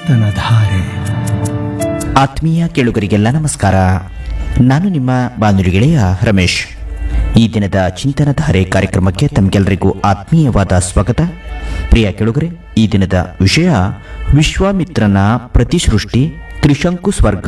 ಚಿಂತನಧಾರೆ ಆತ್ಮೀಯ ಕೇಳುಗರಿಗೆಲ್ಲ ನಮಸ್ಕಾರ ನಾನು ನಿಮ್ಮ ಬಾನುಲಿ ಗೆಳೆಯ ರಮೇಶ್ ಈ ದಿನದ ಚಿಂತನಧಾರೆ ಕಾರ್ಯಕ್ರಮಕ್ಕೆ ತಮಗೆಲ್ಲರಿಗೂ ಆತ್ಮೀಯವಾದ ಸ್ವಾಗತ ಪ್ರಿಯ ಕೇಳುಗರೆ ಈ ದಿನದ ವಿಷಯ ವಿಶ್ವಾಮಿತ್ರನ ಪ್ರತಿಸೃಷ್ಟಿ ತ್ರಿಶಂಕು ಸ್ವರ್ಗ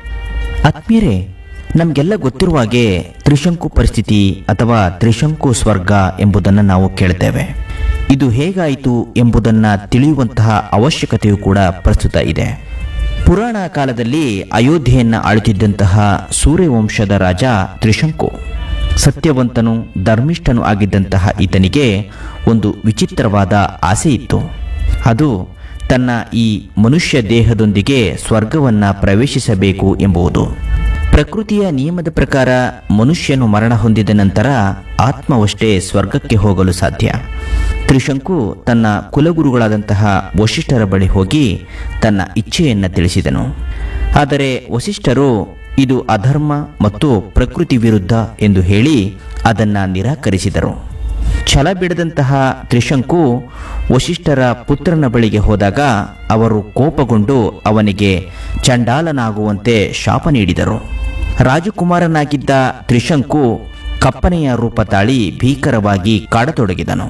ಆತ್ಮೀಯರೇ ನಮಗೆಲ್ಲ ಗೊತ್ತಿರುವ ಹಾಗೆ ತ್ರಿಶಂಕು ಪರಿಸ್ಥಿತಿ ಅಥವಾ ತ್ರಿಶಂಕು ಸ್ವರ್ಗ ಎಂಬುದನ್ನು ನಾವು ಕೇಳ್ತೇವೆ ಇದು ಹೇಗಾಯಿತು ಎಂಬುದನ್ನು ತಿಳಿಯುವಂತಹ ಅವಶ್ಯಕತೆಯೂ ಕೂಡ ಪ್ರಸ್ತುತ ಇದೆ ಪುರಾಣ ಕಾಲದಲ್ಲಿ ಅಯೋಧ್ಯೆಯನ್ನು ಆಳುತ್ತಿದ್ದಂತಹ ಸೂರ್ಯವಂಶದ ರಾಜ ತ್ರಿಶಂಕು ಸತ್ಯವಂತನು ಧರ್ಮಿಷ್ಠನು ಆಗಿದ್ದಂತಹ ಈತನಿಗೆ ಒಂದು ವಿಚಿತ್ರವಾದ ಆಸೆ ಇತ್ತು ಅದು ತನ್ನ ಈ ಮನುಷ್ಯ ದೇಹದೊಂದಿಗೆ ಸ್ವರ್ಗವನ್ನು ಪ್ರವೇಶಿಸಬೇಕು ಎಂಬುದು ಪ್ರಕೃತಿಯ ನಿಯಮದ ಪ್ರಕಾರ ಮನುಷ್ಯನು ಮರಣ ಹೊಂದಿದ ನಂತರ ಆತ್ಮವಷ್ಟೇ ಸ್ವರ್ಗಕ್ಕೆ ಹೋಗಲು ಸಾಧ್ಯ ತ್ರಿಶಂಕು ತನ್ನ ಕುಲಗುರುಗಳಾದಂತಹ ವಶಿಷ್ಠರ ಬಳಿ ಹೋಗಿ ತನ್ನ ಇಚ್ಛೆಯನ್ನು ತಿಳಿಸಿದನು ಆದರೆ ವಶಿಷ್ಠರು ಇದು ಅಧರ್ಮ ಮತ್ತು ಪ್ರಕೃತಿ ವಿರುದ್ಧ ಎಂದು ಹೇಳಿ ಅದನ್ನು ನಿರಾಕರಿಸಿದರು ಛಲ ಬಿಡದಂತಹ ತ್ರಿಶಂಕು ವಶಿಷ್ಠರ ಪುತ್ರನ ಬಳಿಗೆ ಹೋದಾಗ ಅವರು ಕೋಪಗೊಂಡು ಅವನಿಗೆ ಚಂಡಾಲನಾಗುವಂತೆ ಶಾಪ ನೀಡಿದರು ರಾಜಕುಮಾರನಾಗಿದ್ದ ತ್ರಿಶಂಕು ಕಪ್ಪನೆಯ ರೂಪ ತಾಳಿ ಭೀಕರವಾಗಿ ಕಾಡತೊಡಗಿದನು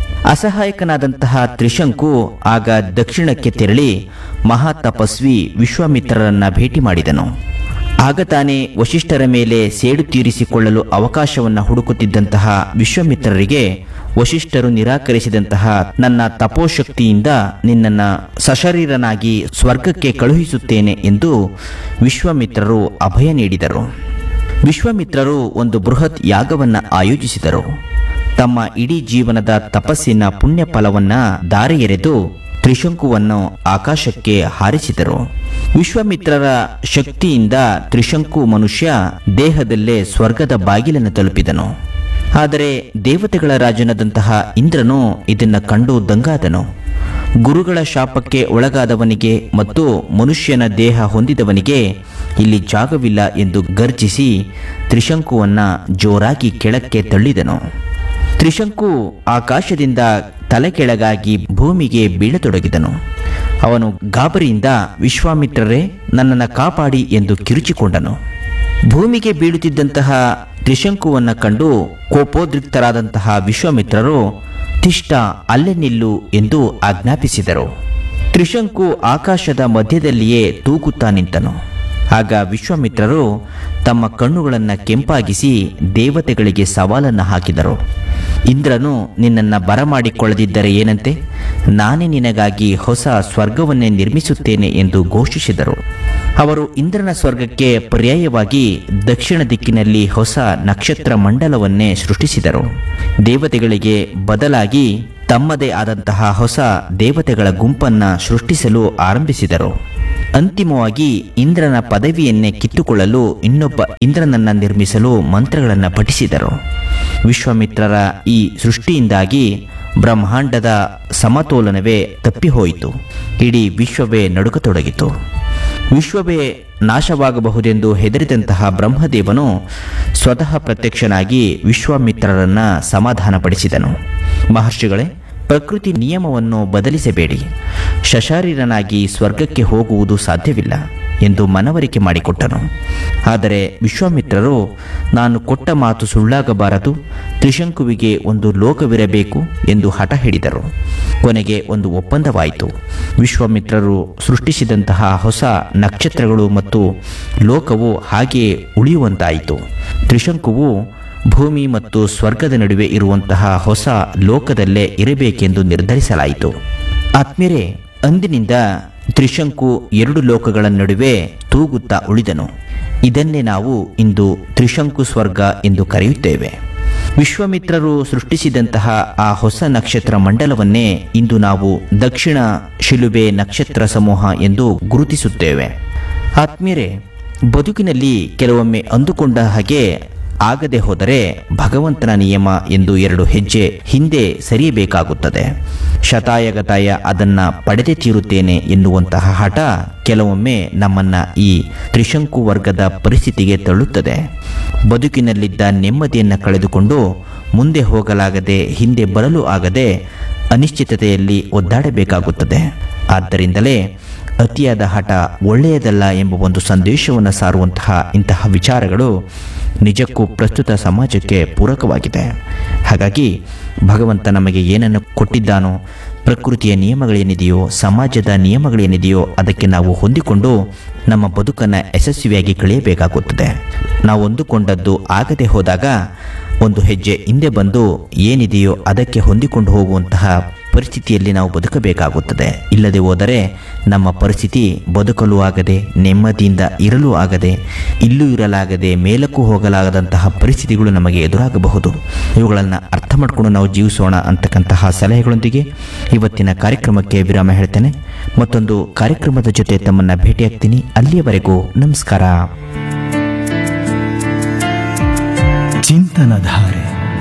ಅಸಹಾಯಕನಾದಂತಹ ತ್ರಿಶಂಕು ಆಗ ದಕ್ಷಿಣಕ್ಕೆ ತೆರಳಿ ಮಹಾ ತಪಸ್ವಿ ವಿಶ್ವಾಮಿತ್ರರನ್ನ ಭೇಟಿ ಮಾಡಿದನು ಆಗ ತಾನೇ ವಶಿಷ್ಠರ ಮೇಲೆ ಸೇಡು ತೀರಿಸಿಕೊಳ್ಳಲು ಅವಕಾಶವನ್ನು ಹುಡುಕುತ್ತಿದ್ದಂತಹ ವಿಶ್ವಾಮಿತ್ರರಿಗೆ ವಶಿಷ್ಠರು ನಿರಾಕರಿಸಿದಂತಹ ನನ್ನ ತಪೋಶಕ್ತಿಯಿಂದ ನಿನ್ನನ್ನು ಸಶರೀರನಾಗಿ ಸ್ವರ್ಗಕ್ಕೆ ಕಳುಹಿಸುತ್ತೇನೆ ಎಂದು ವಿಶ್ವಾಮಿತ್ರರು ಅಭಯ ನೀಡಿದರು ವಿಶ್ವಾಮಿತ್ರರು ಒಂದು ಬೃಹತ್ ಯಾಗವನ್ನು ಆಯೋಜಿಸಿದರು ತಮ್ಮ ಇಡೀ ಜೀವನದ ತಪಸ್ಸಿನ ಪುಣ್ಯ ಫಲವನ್ನ ದಾರಿ ಎರೆದು ತ್ರಿಶಂಕುವನ್ನು ಆಕಾಶಕ್ಕೆ ಹಾರಿಸಿದರು ವಿಶ್ವಾಮಿತ್ರರ ಶಕ್ತಿಯಿಂದ ತ್ರಿಶಂಕು ಮನುಷ್ಯ ದೇಹದಲ್ಲೇ ಸ್ವರ್ಗದ ಬಾಗಿಲನ್ನು ತಲುಪಿದನು ಆದರೆ ದೇವತೆಗಳ ರಾಜನಾದಂತಹ ಇಂದ್ರನು ಇದನ್ನು ಕಂಡು ದಂಗಾದನು ಗುರುಗಳ ಶಾಪಕ್ಕೆ ಒಳಗಾದವನಿಗೆ ಮತ್ತು ಮನುಷ್ಯನ ದೇಹ ಹೊಂದಿದವನಿಗೆ ಇಲ್ಲಿ ಜಾಗವಿಲ್ಲ ಎಂದು ಗರ್ಜಿಸಿ ತ್ರಿಶಂಕುವನ್ನ ಜೋರಾಗಿ ಕೆಳಕ್ಕೆ ತಳ್ಳಿದನು ತ್ರಿಶಂಕು ಆಕಾಶದಿಂದ ತಲೆ ಕೆಳಗಾಗಿ ಭೂಮಿಗೆ ಬೀಳತೊಡಗಿದನು ಅವನು ಗಾಬರಿಯಿಂದ ವಿಶ್ವಾಮಿತ್ರರೇ ನನ್ನನ್ನು ಕಾಪಾಡಿ ಎಂದು ಕಿರುಚಿಕೊಂಡನು ಭೂಮಿಗೆ ಬೀಳುತ್ತಿದ್ದಂತಹ ತ್ರಿಶಂಕುವನ್ನು ಕಂಡು ಕೋಪೋದ್ರಿಕ್ತರಾದಂತಹ ವಿಶ್ವಾಮಿತ್ರರು ತಿಷ್ಟ ಅಲ್ಲೇ ನಿಲ್ಲು ಎಂದು ಆಜ್ಞಾಪಿಸಿದರು ತ್ರಿಶಂಕು ಆಕಾಶದ ಮಧ್ಯದಲ್ಲಿಯೇ ತೂಗುತ್ತಾ ನಿಂತನು ಆಗ ವಿಶ್ವಾಮಿತ್ರರು ತಮ್ಮ ಕಣ್ಣುಗಳನ್ನು ಕೆಂಪಾಗಿಸಿ ದೇವತೆಗಳಿಗೆ ಸವಾಲನ್ನು ಹಾಕಿದರು ಇಂದ್ರನು ನಿನ್ನನ್ನು ಬರಮಾಡಿಕೊಳ್ಳದಿದ್ದರೆ ಏನಂತೆ ನಾನೇ ನಿನಗಾಗಿ ಹೊಸ ಸ್ವರ್ಗವನ್ನೇ ನಿರ್ಮಿಸುತ್ತೇನೆ ಎಂದು ಘೋಷಿಸಿದರು ಅವರು ಇಂದ್ರನ ಸ್ವರ್ಗಕ್ಕೆ ಪರ್ಯಾಯವಾಗಿ ದಕ್ಷಿಣ ದಿಕ್ಕಿನಲ್ಲಿ ಹೊಸ ನಕ್ಷತ್ರ ಮಂಡಲವನ್ನೇ ಸೃಷ್ಟಿಸಿದರು ದೇವತೆಗಳಿಗೆ ಬದಲಾಗಿ ತಮ್ಮದೇ ಆದಂತಹ ಹೊಸ ದೇವತೆಗಳ ಗುಂಪನ್ನ ಸೃಷ್ಟಿಸಲು ಆರಂಭಿಸಿದರು ಅಂತಿಮವಾಗಿ ಇಂದ್ರನ ಪದವಿಯನ್ನೇ ಕಿತ್ತುಕೊಳ್ಳಲು ಇನ್ನೊಬ್ಬ ಇಂದ್ರನನ್ನ ನಿರ್ಮಿಸಲು ಮಂತ್ರಗಳನ್ನು ಪಠಿಸಿದರು ವಿಶ್ವಾಮಿತ್ರರ ಈ ಸೃಷ್ಟಿಯಿಂದಾಗಿ ಬ್ರಹ್ಮಾಂಡದ ಸಮತೋಲನವೇ ತಪ್ಪಿಹೋಯಿತು ಇಡೀ ವಿಶ್ವವೇ ನಡುಗತೊಡಗಿತು ವಿಶ್ವವೇ ನಾಶವಾಗಬಹುದೆಂದು ಹೆದರಿದಂತಹ ಬ್ರಹ್ಮದೇವನು ಸ್ವತಃ ಪ್ರತ್ಯಕ್ಷನಾಗಿ ವಿಶ್ವಾಮಿತ್ರರನ್ನ ಸಮಾಧಾನಪಡಿಸಿದನು ಮಹರ್ಷಿಗಳೇ ಪ್ರಕೃತಿ ನಿಯಮವನ್ನು ಬದಲಿಸಬೇಡಿ ಶಶಾರೀರನಾಗಿ ಸ್ವರ್ಗಕ್ಕೆ ಹೋಗುವುದು ಸಾಧ್ಯವಿಲ್ಲ ಎಂದು ಮನವರಿಕೆ ಮಾಡಿಕೊಟ್ಟನು ಆದರೆ ವಿಶ್ವಾಮಿತ್ರರು ನಾನು ಕೊಟ್ಟ ಮಾತು ಸುಳ್ಳಾಗಬಾರದು ತ್ರಿಶಂಕುವಿಗೆ ಒಂದು ಲೋಕವಿರಬೇಕು ಎಂದು ಹಠ ಹಿಡಿದರು ಕೊನೆಗೆ ಒಂದು ಒಪ್ಪಂದವಾಯಿತು ವಿಶ್ವಾಮಿತ್ರರು ಸೃಷ್ಟಿಸಿದಂತಹ ಹೊಸ ನಕ್ಷತ್ರಗಳು ಮತ್ತು ಲೋಕವು ಹಾಗೆಯೇ ಉಳಿಯುವಂತಾಯಿತು ತ್ರಿಶಂಕುವು ಭೂಮಿ ಮತ್ತು ಸ್ವರ್ಗದ ನಡುವೆ ಇರುವಂತಹ ಹೊಸ ಲೋಕದಲ್ಲೇ ಇರಬೇಕೆಂದು ನಿರ್ಧರಿಸಲಾಯಿತು ಆತ್ಮೀಯರೇ ಅಂದಿನಿಂದ ತ್ರಿಶಂಕು ಎರಡು ಲೋಕಗಳ ನಡುವೆ ತೂಗುತ್ತಾ ಉಳಿದನು ಇದನ್ನೇ ನಾವು ಇಂದು ತ್ರಿಶಂಕು ಸ್ವರ್ಗ ಎಂದು ಕರೆಯುತ್ತೇವೆ ವಿಶ್ವಾಮಿತ್ರರು ಸೃಷ್ಟಿಸಿದಂತಹ ಆ ಹೊಸ ನಕ್ಷತ್ರ ಮಂಡಲವನ್ನೇ ಇಂದು ನಾವು ದಕ್ಷಿಣ ಶಿಲುಬೆ ನಕ್ಷತ್ರ ಸಮೂಹ ಎಂದು ಗುರುತಿಸುತ್ತೇವೆ ಆತ್ಮೀಯರೇ ಬದುಕಿನಲ್ಲಿ ಕೆಲವೊಮ್ಮೆ ಅಂದುಕೊಂಡ ಹಾಗೆ ಆಗದೆ ಹೋದರೆ ಭಗವಂತನ ನಿಯಮ ಎಂದು ಎರಡು ಹೆಜ್ಜೆ ಹಿಂದೆ ಸರಿಯಬೇಕಾಗುತ್ತದೆ ಶತಾಯಗತಾಯ ಅದನ್ನ ಪಡೆದೇ ತೀರುತ್ತೇನೆ ಎನ್ನುವಂತಹ ಹಠ ಕೆಲವೊಮ್ಮೆ ನಮ್ಮನ್ನ ಈ ತ್ರಿಶಂಕು ವರ್ಗದ ಪರಿಸ್ಥಿತಿಗೆ ತಳ್ಳುತ್ತದೆ ಬದುಕಿನಲ್ಲಿದ್ದ ನೆಮ್ಮದಿಯನ್ನು ಕಳೆದುಕೊಂಡು ಮುಂದೆ ಹೋಗಲಾಗದೆ ಹಿಂದೆ ಬರಲು ಆಗದೆ ಅನಿಶ್ಚಿತತೆಯಲ್ಲಿ ಒದ್ದಾಡಬೇಕಾಗುತ್ತದೆ ಆದ್ದರಿಂದಲೇ ಅತಿಯಾದ ಹಠ ಒಳ್ಳೆಯದಲ್ಲ ಎಂಬ ಒಂದು ಸಂದೇಶವನ್ನು ಸಾರುವಂತಹ ಇಂತಹ ವಿಚಾರಗಳು ನಿಜಕ್ಕೂ ಪ್ರಸ್ತುತ ಸಮಾಜಕ್ಕೆ ಪೂರಕವಾಗಿದೆ ಹಾಗಾಗಿ ಭಗವಂತ ನಮಗೆ ಏನನ್ನು ಕೊಟ್ಟಿದ್ದಾನೋ ಪ್ರಕೃತಿಯ ನಿಯಮಗಳೇನಿದೆಯೋ ಸಮಾಜದ ನಿಯಮಗಳೇನಿದೆಯೋ ಅದಕ್ಕೆ ನಾವು ಹೊಂದಿಕೊಂಡು ನಮ್ಮ ಬದುಕನ್ನು ಯಶಸ್ವಿಯಾಗಿ ಕಳೆಯಬೇಕಾಗುತ್ತದೆ ನಾವು ಹೊಂದಿಕೊಂಡದ್ದು ಆಗದೆ ಹೋದಾಗ ಒಂದು ಹೆಜ್ಜೆ ಹಿಂದೆ ಬಂದು ಏನಿದೆಯೋ ಅದಕ್ಕೆ ಹೊಂದಿಕೊಂಡು ಹೋಗುವಂತಹ ಪರಿಸ್ಥಿತಿಯಲ್ಲಿ ನಾವು ಬದುಕಬೇಕಾಗುತ್ತದೆ ಇಲ್ಲದೆ ಹೋದರೆ ನಮ್ಮ ಪರಿಸ್ಥಿತಿ ಬದುಕಲು ಆಗದೆ ನೆಮ್ಮದಿಯಿಂದ ಇರಲು ಆಗದೆ ಇಲ್ಲೂ ಇರಲಾಗದೆ ಮೇಲಕ್ಕೂ ಹೋಗಲಾಗದಂತಹ ಪರಿಸ್ಥಿತಿಗಳು ನಮಗೆ ಎದುರಾಗಬಹುದು ಇವುಗಳನ್ನು ಅರ್ಥ ಮಾಡಿಕೊಂಡು ನಾವು ಜೀವಿಸೋಣ ಅಂತಕ್ಕಂತಹ ಸಲಹೆಗಳೊಂದಿಗೆ ಇವತ್ತಿನ ಕಾರ್ಯಕ್ರಮಕ್ಕೆ ವಿರಾಮ ಹೇಳ್ತೇನೆ ಮತ್ತೊಂದು ಕಾರ್ಯಕ್ರಮದ ಜೊತೆ ತಮ್ಮನ್ನು ಭೇಟಿಯಾಗ್ತೀನಿ ಅಲ್ಲಿಯವರೆಗೂ ನಮಸ್ಕಾರ ಚಿಂತನಧಾರೆ